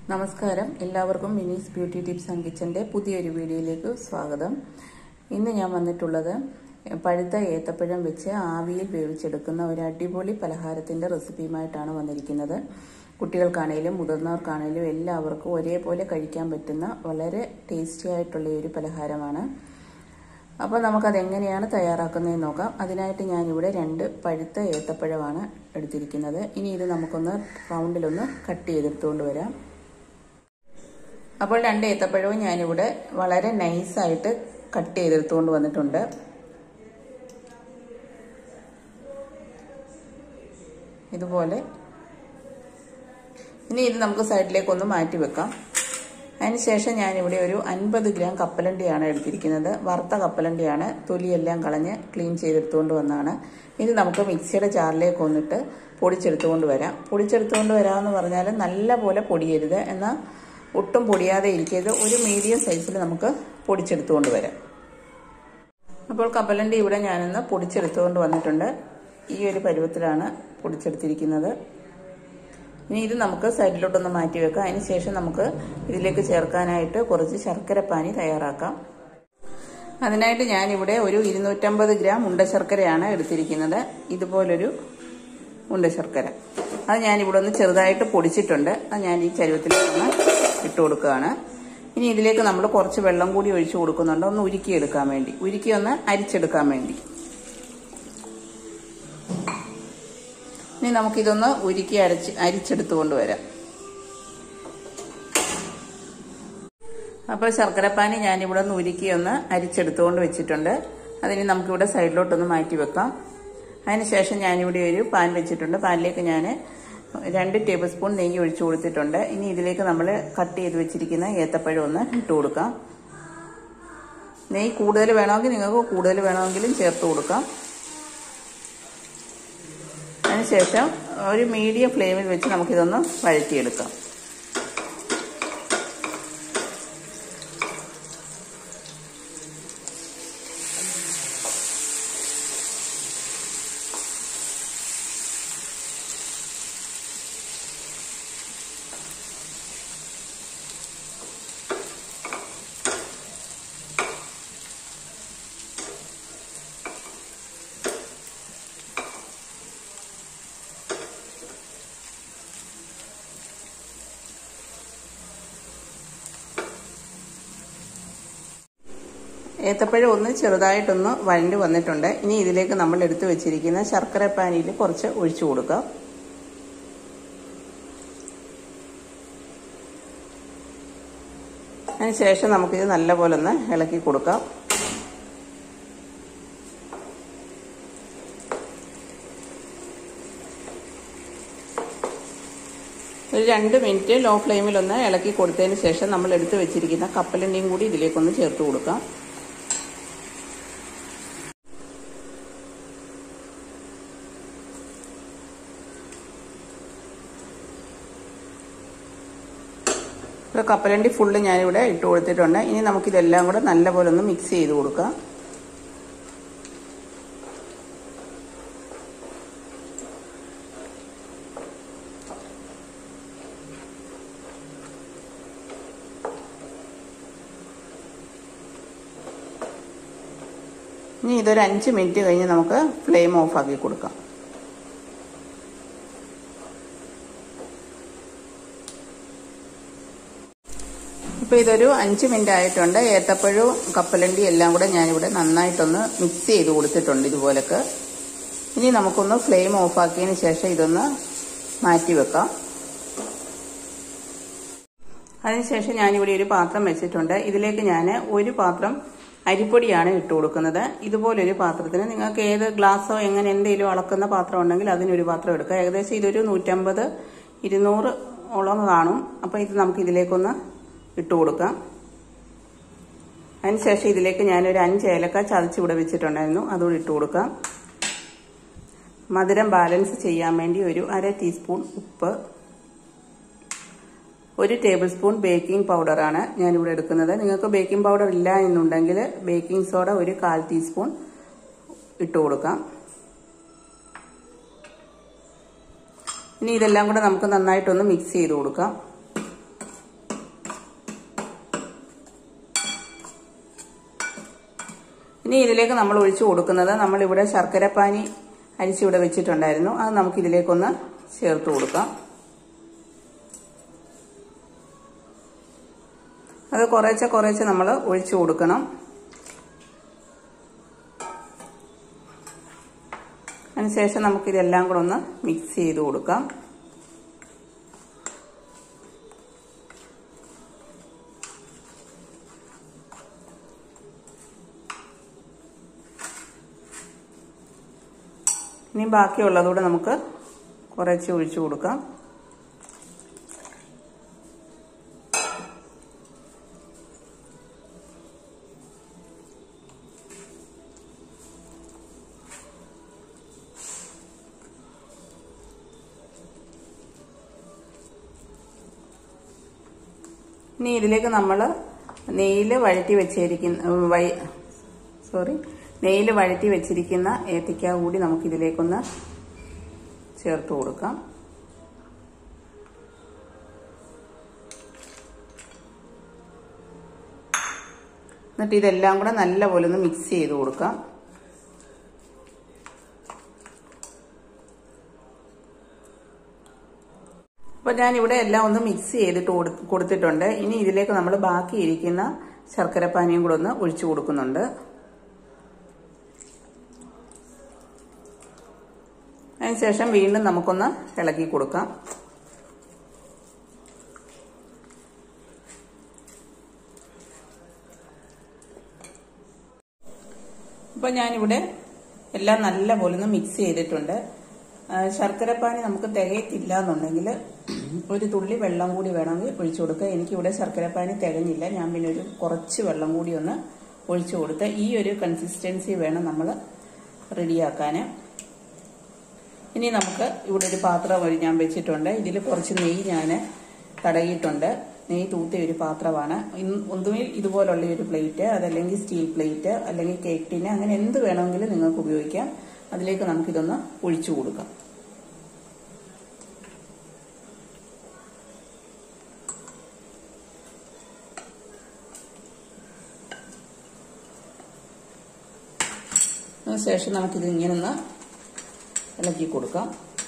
നമസ്കാരം എല്ലാവർക്കും മിനീസ് beauty tips and കിച്ചൻ്റെ പുതിയൊരു വീഡിയോയിലേക്ക് സ്വാഗതം ഇന്ന് ഞാൻ വന്നിട്ടുള്ളത് പഴുത്ത ഏത്തപ്പഴം വെച്ച് ആവിയിൽ വേവിച്ചെടുക്കുന്ന ഒരു അടിപൊളി പലഹാരത്തിൻ്റെ റെസിപ്പിയുമായിട്ടാണ് വന്നിരിക്കുന്നത് കുട്ടികൾക്കാണേലും മുതിർന്നവർക്കാണേലും എല്ലാവർക്കും ഒരേപോലെ കഴിക്കാൻ പറ്റുന്ന വളരെ ടേസ്റ്റി ആയിട്ടുള്ള ഒരു പലഹാരമാണ് അപ്പോൾ നമുക്കതെങ്ങനെയാണ് തയ്യാറാക്കുന്നതെന്ന് നോക്കാം അതിനായിട്ട് ഞാനിവിടെ രണ്ട് പഴുത്ത ഏത്തപ്പഴമാണ് എടുത്തിരിക്കുന്നത് ഇനി ഇത് നമുക്കൊന്ന് റൗണ്ടിലൊന്ന് കട്ട് ചെയ്തെടുത്തുകൊണ്ട് വരാം അപ്പോൾ രണ്ട് ഏത്തപ്പഴവും ഞാനിവിടെ വളരെ നൈസായിട്ട് കട്ട് ചെയ്തെടുത്തുകൊണ്ട് വന്നിട്ടുണ്ട് ഇതുപോലെ ഇനി ഇത് നമുക്ക് സൈഡിലേക്കൊന്ന് മാറ്റി വെക്കാം അതിനുശേഷം ഞാനിവിടെ ഒരു അൻപത് ഗ്രാം കപ്പലണ്ടിയാണ് എടുത്തിരിക്കുന്നത് വറുത്ത കപ്പലണ്ടിയാണ് തൊലിയെല്ലാം കളഞ്ഞ് ക്ലീൻ ചെയ്തെടുത്തുകൊണ്ട് വന്നതാണ് ഇത് നമുക്ക് മിക്സിയുടെ ജാറിലേക്ക് വന്നിട്ട് പൊടിച്ചെടുത്തുകൊണ്ട് വരാം പൊടിച്ചെടുത്തുകൊണ്ട് വരാമെന്ന് പറഞ്ഞാൽ നല്ല പോലെ പൊടിയരുത് എന്നാൽ ഒട്ടും പൊടിയാതെ ഇരിക്കരുത് ഒരു മീഡിയം സൈസിൽ നമുക്ക് പൊടിച്ചെടുത്തുകൊണ്ട് വരാം അപ്പോൾ കപ്പലണ്ടി ഇവിടെ ഞാനൊന്ന് പൊടിച്ചെടുത്തുകൊണ്ട് വന്നിട്ടുണ്ട് ഈ ഒരു പരുവത്തിലാണ് പൊടിച്ചെടുത്തിരിക്കുന്നത് ഇനി ഇത് നമുക്ക് സൈഡിലോട്ടൊന്ന് മാറ്റി വെക്കാം അതിന് ശേഷം നമുക്ക് ഇതിലേക്ക് ചേർക്കാനായിട്ട് കുറച്ച് ശർക്കരപ്പാനി തയ്യാറാക്കാം അതിനായിട്ട് ഞാനിവിടെ ഒരു ഇരുന്നൂറ്റമ്പത് ഗ്രാം ഉണ്ട ശർക്കരയാണ് എടുത്തിരിക്കുന്നത് ഇതുപോലൊരു ഉണ്ട ശർക്കര അത് ഞാനിവിടെ ഒന്ന് ചെറുതായിട്ട് പൊടിച്ചിട്ടുണ്ട് അത് ഞാൻ ഈ ചരുവത്തിലേക്കൊന്ന് ഇട്ട് കൊടുക്കുകയാണ് ഇനി ഇതിലേക്ക് നമ്മൾ കുറച്ച് വെള്ളം കൂടി ഒഴിച്ചു കൊടുക്കുന്നുണ്ട് ഒന്ന് ഉരുക്കിയെടുക്കാൻ വേണ്ടി ഉരുക്കി ഒന്ന് അരിച്ചെടുക്കാൻ വേണ്ടി ഇനി നമുക്കിതൊന്ന് ഉരുക്കി അരച്ച് അരിച്ചെടുത്തുകൊണ്ട് വരാം അപ്പോൾ ശർക്കരപ്പാനി ഞാനിവിടെ ഒന്ന് ഉരുക്കി ഒന്ന് അരിച്ചെടുത്തുകൊണ്ട് വെച്ചിട്ടുണ്ട് അതിന് നമുക്കിവിടെ സൈഡിലോട്ടൊന്ന് മാറ്റി വെക്കാം അതിനുശേഷം ഞാനിവിടെ ഒരു പാൻ വെച്ചിട്ടുണ്ട് പാനിലേക്ക് ഞാൻ രണ്ട് ടേബിൾ സ്പൂൺ നെയ്യ് ഒഴിച്ചു കൊടുത്തിട്ടുണ്ട് ഇനി ഇതിലേക്ക് നമ്മൾ കട്ട് ചെയ്ത് വെച്ചിരിക്കുന്ന ഏത്തപ്പഴം ഒന്ന് ഇട്ട് കൊടുക്കാം നെയ്യ് കൂടുതൽ വേണമെങ്കിൽ നിങ്ങൾക്ക് കൂടുതൽ വേണമെങ്കിലും ചേർത്ത് കൊടുക്കാം അതിനുശേഷം ഒരു മീഡിയം ഫ്ലെയിമിൽ വെച്ച് നമുക്കിതൊന്ന് വഴറ്റിയെടുക്കാം ഏത്തപ്പഴം ഒന്ന് ചെറുതായിട്ടൊന്ന് വഴണ്ട് വന്നിട്ടുണ്ട് ഇനി ഇതിലേക്ക് നമ്മൾ എടുത്തു വെച്ചിരിക്കുന്ന ശർക്കര പാനിയിൽ കുറച്ച് ഒഴിച്ചു കൊടുക്കാം അതിനുശേഷം നമുക്കിത് നല്ലപോലെ ഒന്ന് ഇളക്കി കൊടുക്കാം ഒരു രണ്ട് മിനിറ്റ് ലോ ഫ്ലെയിമിൽ ഒന്ന് ഇളക്കി കൊടുത്തതിന് ശേഷം നമ്മൾ എടുത്തു വെച്ചിരിക്കുന്ന കപ്പലണ്ടിയും കൂടി ഇതിലേക്കൊന്ന് ചേർത്ത് കൊടുക്കാം ഇപ്പോൾ കപ്പലണ്ടി ഫുള്ള് ഞാനിവിടെ ഇട്ട് കൊടുത്തിട്ടുണ്ട് ഇനി നമുക്കിതെല്ലാം കൂടെ നല്ലപോലെ ഒന്ന് മിക്സ് ചെയ്ത് കൊടുക്കാം ഇനി ഇതൊരു അഞ്ച് മിനിറ്റ് കഴിഞ്ഞ് നമുക്ക് ഫ്ലെയിം ഓഫ് ആക്കി കൊടുക്കാം ഇപ്പോൾ ഇതൊരു അഞ്ച് മിനിറ്റ് ആയിട്ടുണ്ട് ഏത്തപ്പഴവും കപ്പലണ്ടി എല്ലാം കൂടെ ഞാനിവിടെ നന്നായിട്ടൊന്ന് മിക്സ് ചെയ്ത് കൊടുത്തിട്ടുണ്ട് ഇതുപോലൊക്കെ ഇനി നമുക്കൊന്ന് ഫ്ലെയിം ഓഫ് ആക്കിയതിന് ശേഷം ഇതൊന്ന് മാറ്റി വെക്കാം അതിനുശേഷം ഞാനിവിടെ ഒരു പാത്രം വെച്ചിട്ടുണ്ട് ഇതിലേക്ക് ഞാൻ ഒരു പാത്രം അരിപ്പൊടിയാണ് ഇട്ട് കൊടുക്കുന്നത് ഇതുപോലൊരു പാത്രത്തിന് നിങ്ങൾക്ക് ഏത് ഗ്ലാസ്സോ എങ്ങനെ എന്തെങ്കിലും അളക്കുന്ന പാത്രം ഉണ്ടെങ്കിൽ അതിനൊരു പാത്രം എടുക്കുക ഏകദേശം ഇതൊരു നൂറ്റമ്പത് ഇരുന്നൂറ് ഓളം കാണും അപ്പോൾ ഇത് നമുക്ക് ഇതിലേക്കൊന്ന് ഇട്ട് കൊടുക്കാം അതിനുശേഷം ഇതിലേക്ക് ഞാനൊരു അഞ്ച് ഏലക്ക ചതച്ചിവിടെ വെച്ചിട്ടുണ്ടായിരുന്നു അതുകൂടി ഇട്ട് കൊടുക്കാം മധുരം ബാലൻസ് ചെയ്യാൻ വേണ്ടി ഒരു അര ടീസ്പൂൺ ഉപ്പ് ഒരു ടേബിൾ സ്പൂൺ ബേക്കിംഗ് പൗഡറാണ് ഞാനിവിടെ എടുക്കുന്നത് നിങ്ങൾക്ക് ബേക്കിംഗ് പൗഡർ ഇല്ല എന്നുണ്ടെങ്കിൽ ബേക്കിംഗ് സോഡ ഒരു കാൽ ടീസ്പൂൺ ഇട്ട് കൊടുക്കാം ഇനി ഇതെല്ലാം കൂടെ നമുക്ക് നന്നായിട്ടൊന്ന് മിക്സ് ചെയ്ത് കൊടുക്കാം ഇനി ഇതിലേക്ക് നമ്മൾ ഒഴിച്ചു കൊടുക്കുന്നത് നമ്മളിവിടെ ശർക്കരപ്പാനി അരിച്ചിവിടെ വെച്ചിട്ടുണ്ടായിരുന്നു അത് നമുക്ക് ഇതിലേക്കൊന്ന് ചേർത്ത് കൊടുക്കാം അത് കുറേശ്ശെ കുറേശ്ശെ നമ്മൾ ഒഴിച്ചു കൊടുക്കണം അതിനുശേഷം നമുക്കിതെല്ലാം കൂടെ ഒന്ന് മിക്സ് ചെയ്ത് കൊടുക്കാം ഇനി ബാക്കിയുള്ളതുകൂടെ നമുക്ക് കുറച്ച് ഒഴിച്ചു കൊടുക്കാം ഇനി ഇതിലേക്ക് നമ്മൾ നെയ്യിൽ വഴറ്റി വെച്ചിരിക്കുന്ന വൈ സോറി നെയ്യിൽ വഴറ്റി വെച്ചിരിക്കുന്ന ഏത്തയ്ക്ക കൂടി നമുക്ക് ഇതിലേക്കൊന്ന് ചേർത്ത് കൊടുക്കാം എന്നിട്ട് ഇതെല്ലാം കൂടെ നല്ലപോലെ ഒന്ന് മിക്സ് ചെയ്ത് കൊടുക്കാം അപ്പോൾ ഞാൻ ഇവിടെ എല്ലാം ഒന്ന് മിക്സ് ചെയ്തിട്ട് കൊടുത്തിട്ടുണ്ട് ഇനി ഇതിലേക്ക് നമ്മൾ ബാക്കി ഇരിക്കുന്ന ശർക്കരപ്പാനിയും കൂടെ ഒന്ന് ഒഴിച്ചു കൊടുക്കുന്നുണ്ട് അതിനുശേഷം വീണ്ടും നമുക്കൊന്ന് ഇളക്കി കൊടുക്കാം അപ്പോൾ ഞാനിവിടെ എല്ലാം നല്ല പോലെ ഒന്ന് മിക്സ് ചെയ്തിട്ടുണ്ട് ശർക്കരപ്പാനി നമുക്ക് തികയത്തില്ല എന്നുണ്ടെങ്കിൽ ഒരു തുള്ളി വെള്ളം കൂടി വേണമെങ്കിൽ ഒഴിച്ചു കൊടുക്കുക എനിക്കിവിടെ ശർക്കരപ്പാനി തികഞ്ഞില്ല ഞാൻ പിന്നെ ഒരു കുറച്ച് വെള്ളം കൂടി ഒന്ന് ഒഴിച്ചു കൊടുത്ത് ഈ ഒരു കൺസിസ്റ്റൻസി വേണം നമ്മൾ റെഡിയാക്കാൻ ഇനി നമുക്ക് ഇവിടെ ഒരു പാത്രം വഴി ഞാൻ വെച്ചിട്ടുണ്ട് ഇതിൽ കുറച്ച് നെയ്യ് ഞാൻ തടകിയിട്ടുണ്ട് നെയ്യ് തൂത്തിയ ഒരു പാത്രമാണ് ഒന്നുമിൽ ഇതുപോലുള്ള ഒരു പ്ലേറ്റ് അതല്ലെങ്കിൽ സ്റ്റീൽ പ്ലേറ്റ് അല്ലെങ്കിൽ കേക്ക് ടിന് അങ്ങനെ എന്ത് വേണമെങ്കിലും നിങ്ങൾക്ക് ഉപയോഗിക്കാം അതിലേക്ക് നമുക്കിതൊന്ന് ഒഴിച്ചു കൊടുക്കാം അതിനുശേഷം നമുക്കിത് ഇങ്ങനെ ഒന്ന് ഇളക്കി കൊടുക്കാം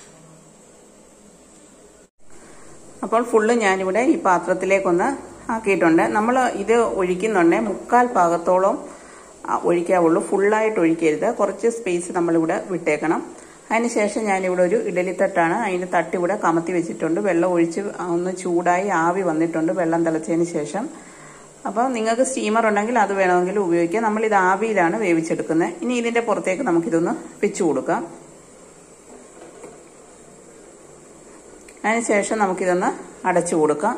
അപ്പോൾ ഫുള്ള് ഞാനിവിടെ ഈ പാത്രത്തിലേക്കൊന്ന് ആക്കിയിട്ടുണ്ട് നമ്മൾ ഇത് ഒഴിക്കുന്നുണ്ട് മുക്കാൽ ഭാഗത്തോളം ഒഴിക്കാവുള്ളൂ ഫുള്ളായിട്ട് ഒഴിക്കരുത് കുറച്ച് സ്പേസ് നമ്മളിവിടെ വിട്ടേക്കണം അതിനുശേഷം ഞാനിവിടെ ഒരു ഇഡലിത്തട്ടാണ് അതിൻ്റെ തട്ടിവിടെ കമത്തി വെച്ചിട്ടുണ്ട് വെള്ളം ഒഴിച്ച് ഒന്ന് ചൂടായി ആവി വന്നിട്ടുണ്ട് വെള്ളം തിളച്ചതിന് ശേഷം അപ്പോൾ നിങ്ങൾക്ക് സ്റ്റീമർ ഉണ്ടെങ്കിൽ അത് വേണമെങ്കിൽ ഉപയോഗിക്കാം നമ്മളിത് ആവിയിലാണ് വേവിച്ചെടുക്കുന്നത് ഇനി ഇതിൻ്റെ പുറത്തേക്ക് നമുക്കിതൊന്ന് വെച്ചു കൊടുക്കാം അതിനുശേഷം നമുക്കിതൊന്ന് അടച്ചു കൊടുക്കാം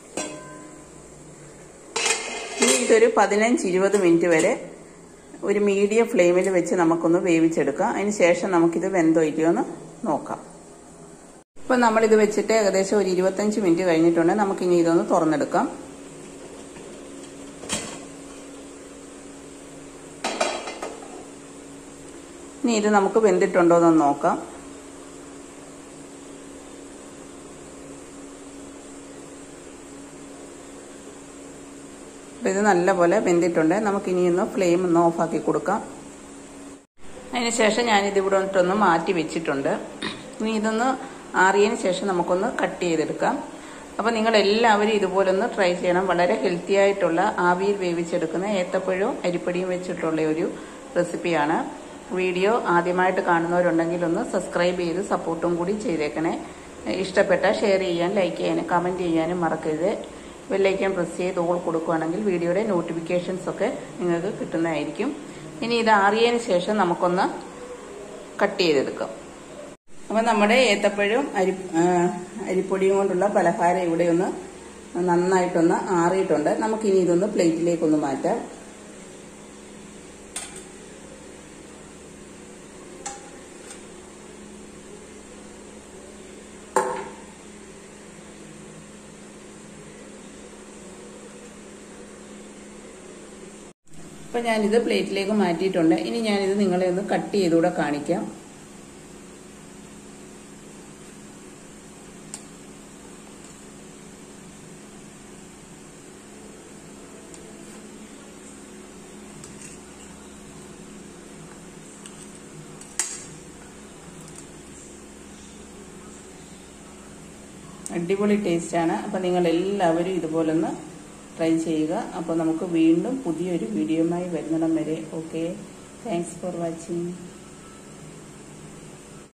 ഇനി ഇതൊരു പതിനഞ്ച് ഇരുപത് മിനിറ്റ് വരെ ഒരു മീഡിയം ഫ്ലെയിമിൽ വെച്ച് നമുക്കൊന്ന് വേവിച്ചെടുക്കാം അതിന് ശേഷം നമുക്കിത് വെന്തോ ഇല്ലയോ എന്ന് നോക്കാം ഇപ്പം നമ്മളിത് വെച്ചിട്ട് ഏകദേശം ഒരു ഇരുപത്തഞ്ച് മിനിറ്റ് കഴിഞ്ഞിട്ടുണ്ട് നമുക്കിനി ഇതൊന്ന് തുറന്നെടുക്കാം ഇനി ഇത് നമുക്ക് വെന്തിട്ടുണ്ടോ എന്ന് നോക്കാം അപ്പോൾ ഇത് നല്ലപോലെ വെന്തിട്ടുണ്ട് നമുക്കിനി ഒന്ന് ഫ്ലെയിം ഒന്ന് ഓഫാക്കി കൊടുക്കാം അതിനുശേഷം ഞാനിത് ഇവിടെ ഇട്ടൊന്ന് മാറ്റി വെച്ചിട്ടുണ്ട് ഇനി ഇതൊന്ന് ആറിയതിന് ശേഷം നമുക്കൊന്ന് കട്ട് ചെയ്തെടുക്കാം അപ്പോൾ നിങ്ങൾ എല്ലാവരും ഇതുപോലൊന്ന് ട്രൈ ചെയ്യണം വളരെ ഹെൽത്തി ആയിട്ടുള്ള ആവിയിൽ വേവിച്ചെടുക്കുന്ന ഏത്തപ്പഴവും അരിപ്പടിയും വെച്ചിട്ടുള്ള ഒരു റെസിപ്പിയാണ് വീഡിയോ ആദ്യമായിട്ട് കാണുന്നവരുണ്ടെങ്കിൽ ഒന്ന് സബ്സ്ക്രൈബ് ചെയ്ത് സപ്പോർട്ടും കൂടി ചെയ്തേക്കണേ ഇഷ്ടപ്പെട്ടാൽ ഷെയർ ചെയ്യാൻ ലൈക്ക് ചെയ്യാനും കമൻറ്റ് ചെയ്യാനും മറക്കരുത് ബെല്ലൈക്കൻ പ്രസ് ചെയ്ത് ഓൾ കൊടുക്കുകയാണെങ്കിൽ വീഡിയോയുടെ നോട്ടിഫിക്കേഷൻസ് ഒക്കെ നിങ്ങൾക്ക് കിട്ടുന്നതായിരിക്കും ഇനി ഇത് ആറിയതിന് ശേഷം നമുക്കൊന്ന് കട്ട് ചെയ്തെടുക്കാം അപ്പം നമ്മുടെ ഏത്തപ്പഴവും അരി അരിപ്പൊടിയും കൊണ്ടുള്ള പലഹാരം ഇവിടെ ഒന്ന് നന്നായിട്ടൊന്ന് ആറിയിട്ടുണ്ട് നമുക്കിനി ഇതൊന്ന് പ്ലേറ്റിലേക്കൊന്ന് മാറ്റാം അപ്പം ഞാനിത് പ്ലേറ്റിലേക്ക് മാറ്റിയിട്ടുണ്ട് ഇനി ഞാനിത് നിങ്ങളെ ഒന്ന് കട്ട് ചെയ്തുകൂടെ കാണിക്കാം അടിപൊളി ടേസ്റ്റാണ് അപ്പോൾ നിങ്ങൾ എല്ലാവരും ഇതുപോലൊന്ന് ട്രൈ ചെയ്യുക അപ്പോൾ നമുക്ക് വീണ്ടും പുതിയൊരു വീഡിയോയുമായി വരുന്നിടം വരെ ഓക്കെ താങ്ക്സ് ഫോർ വാച്ചിങ്